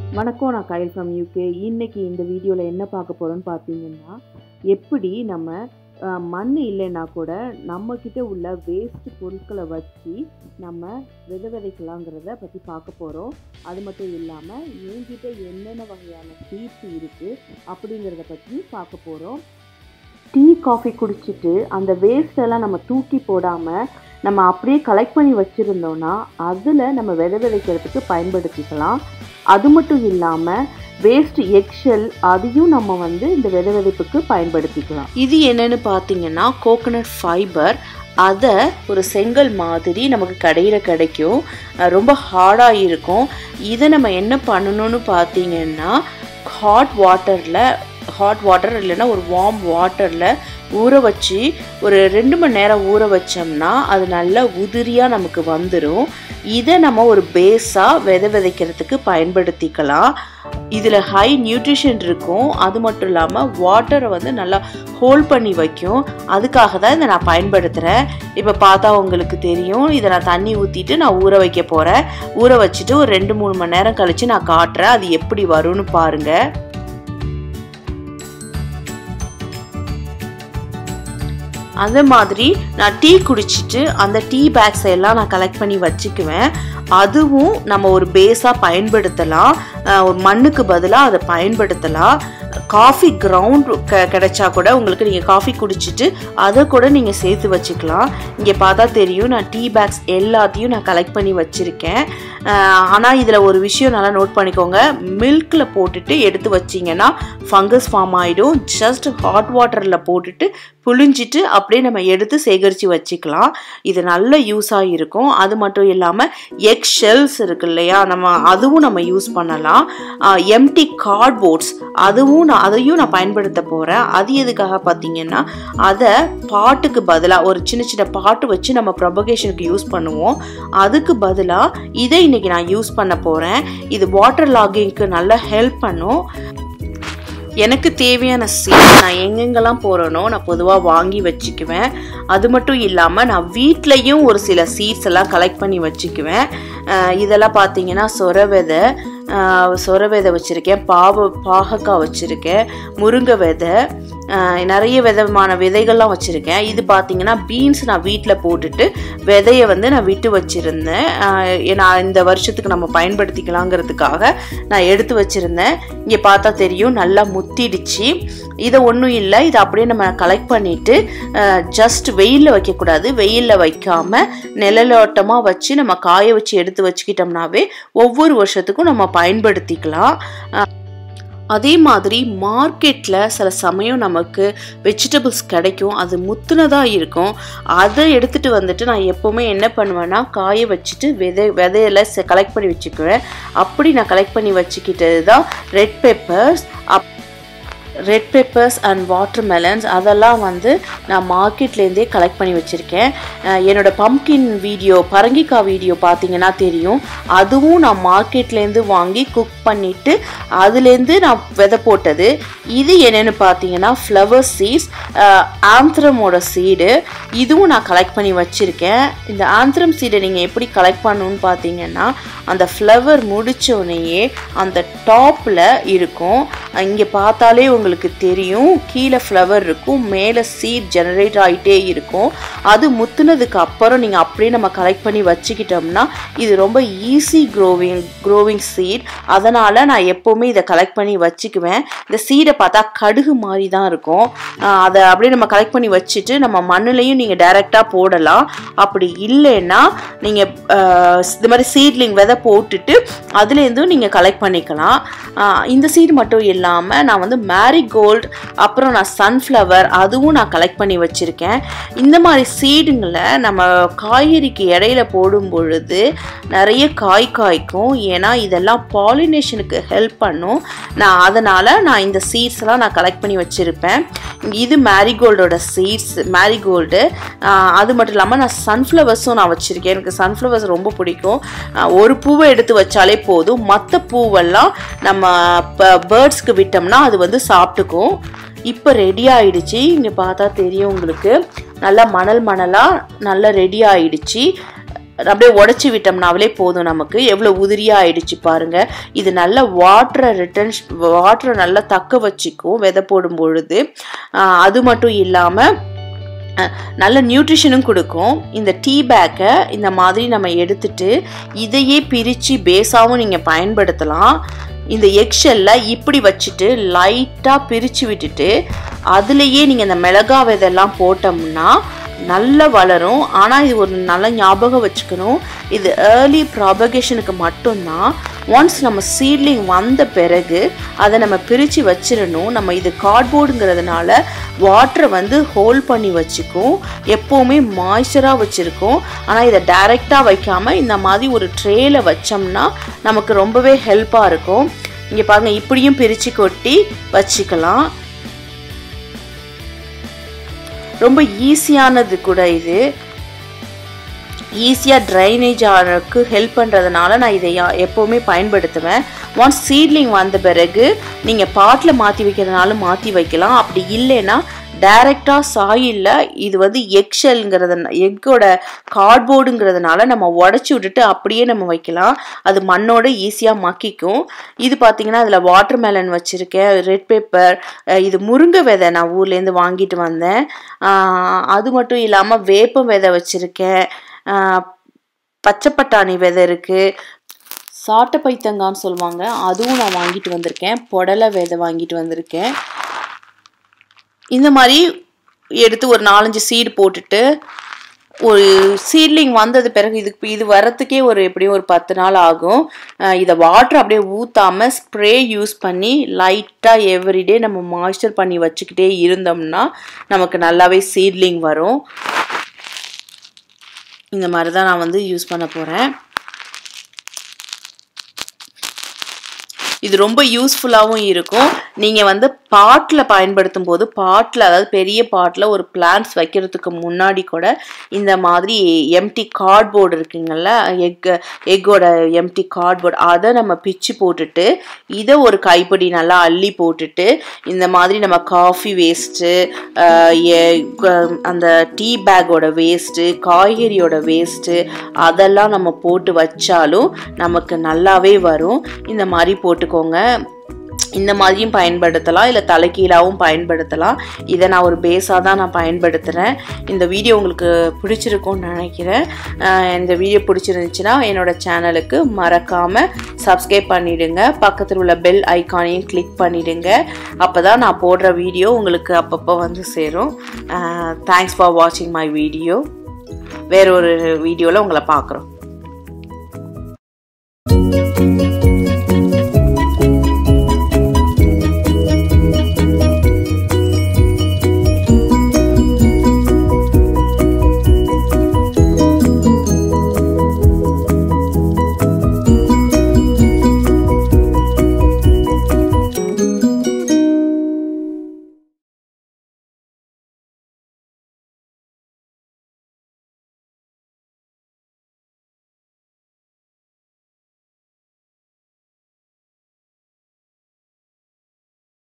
வணக்கம் நான் கயல் from UK இன்னைக்கு இந்த வீடியோவில் என்ன பார்க்க போகிறோன்னு பார்த்தீங்கன்னா எப்படி நம்ம அஹ், மண் இல்லைன்னா கூட நம்மக்கிட்ட உள்ள வேஸ்ட் பொருட்களை வச்சு நம்ம விதை விதைக்கலாங்கிறத பற்றி பார்க்க போகிறோம் அது மட்டும் இல்லாமல் என்கிட்ட என்னென்ன வகையான சீட்ஸ் இருக்குது அப்படிங்கிறத பற்றி பார்க்க போகிறோம் டீ காஃபி குடிச்சிட்டு அந்த வேஸ்ட் எல்லாம் நம்ம தூக்கி போடாமல் நம்ம அப்படியே கலெக்ட் பண்ணி வச்சுருந்தோன்னா அதில் நம்ம விதை விதைக்கிறதுக்கு பயன்படுத்திக்கலாம் அது மட்டும் இல்லாமல் வேஸ்ட் எக்ஷெல் அதையும் நம்ம வந்து இந்த விதை விதைப்புக்கு பயன்படுத்திக்கலாம் இது என்னன்னு பார்த்தீங்கன்னா கோகனட் ஃபைபர் அதை ஒரு செங்கல் மாதிரி நமக்கு கடையில் கிடைக்கும் அஹ் ரொம்ப ஹார்டாக இருக்கும் இதை நம்ம என்ன பண்ணணும்னு பார்த்தீங்கன்னா ஹாட் வாட்டரில் ஹாட் வாட்டர் இல்லைன்னா ஒரு வார்ம் வாட்டரில் ஊற வச்சு ஒரு ரெண்டு மணி நேரம் ஊற வச்சோம்னா அது நல்லா உதிரியாக நமக்கு வந்துடும் இதை நம்ம ஒரு பேஸாக விதை விதைக்கிறதுக்கு பயன்படுத்திக்கலாம் இதில் ஹை நியூட்ரிஷன் இருக்கும் அது மட்டும் இல்லாமல் வாட்டரை வந்து நல்லா ஹோல்ட் பண்ணி வைக்கும் அதுக்காக தான் இதை நான் பயன்படுத்துகிறேன் இப்போ பார்த்தா உங்களுக்கு தெரியும் இதை நான் தண்ணி ஊற்றிட்டு நான் ஊற வைக்க போகிறேன் ஊற வச்சுட்டு ஒரு ரெண்டு மூணு மணி நேரம் கழித்து நான் காட்டுறேன் அது எப்படி வரும்னு பாருங்கள் அந்த மாதிரி நான் டீ குடிச்சிட்டு அந்த டீ பேக்ஸை எல்லாம் நான் கலெக்ட் பண்ணி வச்சுக்குவேன் அதுவும் நம்ம ஒரு பேஸாக பயன்படுத்தலாம் அஹ் ஒரு மண்ணுக்கு பதிலாக அதை பயன்படுத்தலாம் காஃபி கிரவுண்ட் க கிடைச்சா கூட உங்களுக்கு நீங்கள் காஃபி குடிச்சிட்டு அதை கூட நீங்கள் சேர்த்து வச்சுக்கலாம் இங்கே பார்த்தா தெரியும் நான் டீ பேக்ஸ் எல்லாத்தையும் நான் கலெக்ட் பண்ணி வச்சுருக்கேன் ஆனால் இதில் ஒரு விஷயம் நல்லா நோட் பண்ணிக்கோங்க மில்கில் போட்டுட்டு எடுத்து வச்சிங்கன்னா ஃபங்கஸ் ஃபார்ம் ஆகிடும் ஜஸ்ட் ஹாட் வாட்டரில் போட்டுட்டு புழிஞ்சிட்டு அப்படியே நம்ம எடுத்து சேகரித்து வச்சுக்கலாம் இது நல்ல யூஸாக இருக்கும் அது மட்டும் இல்லாமல் எக் ஷெல்ஸ் இருக்கு இல்லையா நம்ம அதுவும் நம்ம யூஸ் பண்ணலாம் எம்டி கார்ட்போர்ட்ஸ் அதுவும் நான் அதையும் நான் பயன்படுத்த போகிறேன் அது எதுக்காக பார்த்தீங்கன்னா அதை பாட்டுக்கு பதிலாக ஒரு சின்ன சின்ன பாட்டு வச்சு நம்ம ப்ரொபகேஷனுக்கு யூஸ் பண்ணுவோம் அதுக்கு பதிலாக இதை இன்னைக்கு நான் யூஸ் பண்ண போகிறேன் இது வாட்டர் லாகிங்க்கு நல்லா ஹெல்ப் பண்ணும் எனக்கு தேவையான சீட் நான் எங்கெங்கெல்லாம் போகிறேனோ நான் பொதுவாக வாங்கி வச்சுக்குவேன் அது மட்டும் இல்லாமல் நான் வீட்லேயும் ஒரு சில சீட்ஸ் எல்லாம் கலெக்ட் பண்ணி வச்சுக்குவேன் அஹ் இதெல்லாம் பார்த்தீங்கன்னா சொர விதை அஹ் சொர விதை வச்சுருக்கேன் பாவ பாகக்காய் வச்சுருக்கேன் முருங்கை விதை அஹ் நிறைய விதமான விதைகள்லாம் வச்சுருக்கேன் இது பார்த்தீங்கன்னா பீன்ஸ் நான் வீட்டில் போட்டுட்டு விதையை வந்து நான் விட்டு வச்சுருந்தேன் நான் இந்த வருஷத்துக்கு நம்ம பயன்படுத்திக்கலாங்கிறதுக்காக நான் எடுத்து வச்சுருந்தேன் இங்கே பார்த்தா தெரியும் நல்லா முத்திடுச்சு இதை ஒன்றும் இல்லை இதை அப்படியே நம்ம கலெக்ட் பண்ணிவிட்டு ஜஸ்ட் வெயிலில் வைக்கக்கூடாது வெயிலில் வைக்காமல் நிழலோட்டமாக வச்சு நம்ம காய வச்சு எடுத்து வச்சுக்கிட்டோம்னாவே ஒவ்வொரு வருஷத்துக்கும் நம்ம பயன்படுத்திக்கலாம் அஹ் அதே மாதிரி மார்க்கெட்டில் சில சமயம் நமக்கு வெஜிடபிள்ஸ் கிடைக்கும் அது முத்துனதாக இருக்கும் அதை எடுத்துகிட்டு வந்துட்டு நான் எப்போவுமே என்ன பண்ணுவேன்னா காய வச்சுட்டு விதை விதையில கலெக்ட் பண்ணி வச்சுக்குவேன் அப்படி நான் கலெக்ட் பண்ணி வச்சுக்கிட்டது தான் red peppers up red peppers and water melons அதெல்லாம் வந்து நான் மார்க்கெட்லேருந்தே கலெக்ட் பண்ணி வச்சுருக்கேன் அஹ் என்னோட பம்கின் வீடியோ பரங்கிக்காய் வீடியோ பார்த்தீங்கன்னா தெரியும் அதுவும் நான் மார்க்கெட்லேருந்து வாங்கி குக் பண்ணிவிட்டு அதுலேருந்து நான் விதை போட்டது இது என்னென்னு பார்த்தீங்கன்னா ஃப்ளவர் சீட்ஸ் ஆந்த்ரமோட சீடு இதுவும் நான் கலெக்ட் பண்ணி வச்சுருக்கேன் இந்த ஆந்த்ரம் சீடை நீங்கள் எப்படி கலெக்ட் பண்ணணும்னு பார்த்தீங்கன்னா அந்த ஃப்ளவர் முடித்தோடனேயே அந்த டாப்பில் இருக்கும் இங்கே பார்த்தாலே உங்களுக்கு தெரியும் கீழே ஃப்ளவர் இருக்கும் மேலே சீட் ஜெனரேட் ஆகிட்டே இருக்கும் அது முத்துனதுக்கு அப்புறம் நீங்கள் அப்படியே நம்ம கலெக்ட் பண்ணி வச்சுக்கிட்டோம்னா இது ரொம்ப ஈஸி க்ரோவிங் க்ரோவிங் சீட் அதனால் நான் எப்போவுமே இதை கலெக்ட் பண்ணி வச்சுக்குவேன் இந்த சீடை பார்த்தா கடுகு மாதிரி தான் இருக்கும் ஆஹ் அதை அப்படியே நம்ம கலெக்ட் பண்ணி வச்சுட்டு நம்ம மண்ணுலையும் நீங்கள் டைரெக்டாக போடலாம் அப்படி இல்லைன்னா நீங்கள் இந்த மாதிரி சீட்லிங் விதை போட்டுட்டு அதுலேருந்தும் நீங்கள் கலெக்ட் பண்ணிக்கலாம் ஆஹ் இந்த சீடு மட்டும் இல்லாமல் நான் வந்து மேரிகோல்டு அப்புறம் நான் சன்ஃப்ளவர் அதுவும் நான் கலெக்ட் பண்ணி வச்சுருக்கேன் இந்த மாதிரி சீடுங்களை நம்ம காய்கறிக்கு இடையில போடும் பொழுது நிறைய காய் காய்க்கும் ஏன்னா இதெல்லாம் பாலினேஷனுக்கு ஹெல்ப் பண்ணும் நான் அதனால் நான் இந்த சீட்ஸ்லாம் நான் கலெக்ட் பண்ணி வச்சுருப்பேன் இது மேரிகோல்டோட சீட்ஸ் மேரிகோல்டு அது மட்டும் இல்லாமல் நான் சன்ஃப்ளவர்ஸும் நான் வச்சுருக்கேன் எனக்கு சன்ஃப்ளவர்ஸ் ரொம்ப பிடிக்கும் ஆஹ் ஒரு பூவை எடுத்து வச்சாலே போதும் மற்ற பூவெல்லாம் நம்ம பேர்ட்ஸ்க்கு விட்டோம்னா அது வந்து சாப்பிட்டுக்கும் இப்போ ரெடி ஆயிடுச்சு இங்கே பார்த்தா தெரியும் உங்களுக்கு நல்லா மணல் மணலாக நல்லா ரெடி ஆயிடுச்சு அப்படியே உடச்சி விட்டோம்னாவே போதும் நமக்கு எவ்வளோ உதிரியாக ஆயிடுச்சு பாருங்க இது நல்ல வாட்டரை ரிட்டன்ஸ் வாட்டரை நல்லா தக்க வச்சுக்கும் விதை போடும் பொழுது ஆஹ் அது மட்டும் இல்லாமல் நல்ல நியூட்ரிஷனும் கொடுக்கும் இந்த டீ பேக்கை இந்த மாதிரி நம்ம எடுத்துட்டு இதையே பிரித்து பேஸாகவும் நீங்கள் பயன்படுத்தலாம் இந்த எக்ஷெல்ல இப்படி வச்சுட்டு லைட்டாக பிரித்து விட்டுட்டு அதுலேயே நீங்கள் இந்த மிளகா விதெல்லாம் போட்டோம்னா நல்லா வளரும் ஆனால் இது ஒரு நல்ல ஞாபகம் வச்சுக்கணும் இது ஏர்லி ப்ராபகேஷனுக்கு மட்டும்தான் ஒன்ஸ் நம்ம சீட்லிங் வந்த பிறகு அதை நம்ம பிரித்து வச்சிடணும் நம்ம இது கார்ட்போர்டுங்கிறதுனால வாட்டரை வந்து ஹோல்ட் பண்ணி வச்சுக்கும் எப்போவுமே மாய்ஸ்சராக வச்சுருக்கோம் ஆனால் இதை டைரெக்டாக வைக்காமல் இந்த மாதிரி ஒரு ட்ரேயில் வச்சோம்னா நமக்கு ரொம்பவே ஹெல்ப்பாக இருக்கும் இங்கே பாருங்கள் இப்படியும் பிரித்து கொட்டி வச்சுக்கலாம் ரொம்ப ஈஸியானது கூட இது ஈஸியாக ட்ரைனேஜ் ஆகிறதுக்கு ஹெல்ப் பண்ணுறதுனால நான் இதை யா- எப்போவுமே பயன்படுத்துவேன் ஒன்ஸ் சீட்லிங் வந்த பிறகு நீங்கள் பாட்டில் மாற்றி வைக்கிறதுனாலும் மாற்றி வைக்கலாம் அப்படி இல்லைன்னா டைரெக்டாக சாயிலில் இது வந்து எக் ஷெல்ங்கிறது எக்கோட கார்ட்போர்டுங்கிறதுனால நம்ம உடச்சி விட்டுட்டு அப்படியே நம்ம வைக்கலாம் அது மண்ணோட ஈஸியாக மக்கிக்கும் இது பார்த்தீங்கன்னா அதில் வாட்டர் மெலன் வச்சுருக்கேன் ரெட் பேப்பர் இது முருங்கை விதை நான் ஊர்லேருந்து வாங்கிட்டு வந்தேன் ஆஹ் அது மட்டும் இல்லாமல் வேப்ப விதை வச்சுருக்கேன் பச்சை பட்டாணி விதை இருக்குது சாட்டை பைத்தங்கான்னு சொல்லுவாங்க அதுவும் நான் வாங்கிட்டு வந்திருக்கேன் புடலை விதை வாங்கிட்டு வந்திருக்கேன் இந்த மாதிரி எடுத்து ஒரு நாலஞ்சு சீடு போட்டுட்டு ஒரு சீட்லிங் வந்தது பிறகு இதுக்கு இது வரத்துக்கே ஒரு எப்படியும் ஒரு பத்து நாள் ஆகும் அஹ் இதை வாட்டர் அப்படியே ஊற்றாமல் ஸ்ப்ரே யூஸ் பண்ணி லைட்டாக எவ்ரிடே நம்ம மாய்ஸ்சர் பண்ணி வச்சுக்கிட்டே இருந்தோம்னா நமக்கு நல்லாவே சீட்லிங் வரும் இந்த மாதிரி தான் நான் வந்து யூஸ் பண்ண போகிறேன் இது ரொம்ப யூஸ்ஃபுல்லாகவும் இருக்கும் நீங்கள் வந்து பாட்டில் பயன்படுத்தும் போது பாட்டில் அதாவது பெரிய பாட்டில் ஒரு பிளான்ட்ஸ் வைக்கிறதுக்கு முன்னாடி கூட இந்த மாதிரி எம்டி கார்ட்போர்டு இருக்குங்கல்ல எக் எக்கோட எம்டி கார்ட்போர்டு அதை நம்ம பிச்சு போட்டுட்டு இதை ஒரு கைப்பிடி நல்லா அள்ளி போட்டுட்டு இந்த மாதிரி நம்ம காஃபி வேஸ்ட்டு அந்த டீ பேக்கோட வேஸ்ட்டு காய்கறியோட வேஸ்ட்டு அதெல்லாம் நம்ம போட்டு வச்சாலும் நமக்கு நல்லாவே வரும் இந்த மாதிரி போட்டுக்கோங்க இந்த மாதிரியும் பயன்படுத்தலாம் இல்லை தலைக்கீழாவும் பயன்படுத்தலாம் இதை நான் ஒரு பேஸாக தான் நான் பயன்படுத்துகிறேன் இந்த வீடியோ உங்களுக்கு பிடிச்சிருக்கும்னு நினைக்கிறேன் அஹ் இந்த வீடியோ பிடிச்சிருந்துச்சுன்னா என்னோட சேனலுக்கு மறக்காமல் சப்ஸ்கிரைப் பண்ணிடுங்க பக்கத்தில் உள்ள பெல் ஐக்கானையும் கிளிக் பண்ணிடுங்க அப்போ தான் நான் போடுற வீடியோ உங்களுக்கு அப்பப்போ வந்து சேரும் தேங்க்ஸ் ஃபார் வாட்சிங் மை வீடியோ வேற ஒரு வீடியோவில் உங்களை பார்க்குறோம்